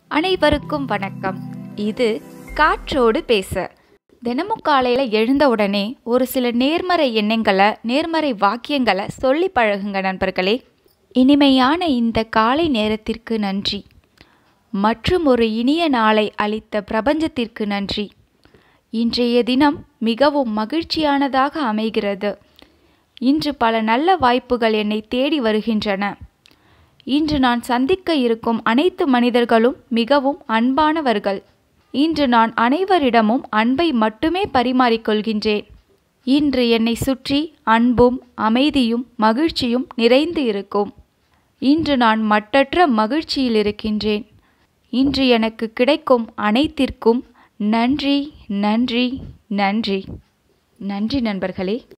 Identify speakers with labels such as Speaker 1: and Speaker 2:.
Speaker 1: அனைவருக்கும் வணக்கம் இது காற்றோடு பேச தினமும் காலையில் எழுந்த உடனே ஒரு சில நேர்மறை எண்ணங்களை நேர்மறை வாக்கியங்களை சொல்லி பழகுங்க நண்பர்களே இனிமையான இந்த காலை நேரத்திற்கு நன்றி மற்றும் ஒரு இனிய நாளை அளித்த பிரபஞ்சத்திற்கு நன்றி இன்றைய தினம் மிகவும் மகிழ்ச்சியானதாக அமைகிறது இன்று பல நல்ல வாய்ப்புகள் என்னை தேடி வருகின்றன இன்று நான் சந்திக்க இருக்கும் அனைத்து மனிதர்களும் மிகவும் அன்பானவர்கள் இன்று நான் அனைவரிடமும் அன்பை மட்டுமே பரிமாறிக்கொள்கின்றேன் இன்று என்னை சுற்றி அன்பும் அமைதியும் மகிழ்ச்சியும் நிறைந்து இருக்கும் இன்று நான் மட்டற்ற மகிழ்ச்சியில் இருக்கின்றேன் இன்று எனக்கு கிடைக்கும் அனைத்திற்கும் நன்றி நன்றி நன்றி நன்றி நண்பர்களே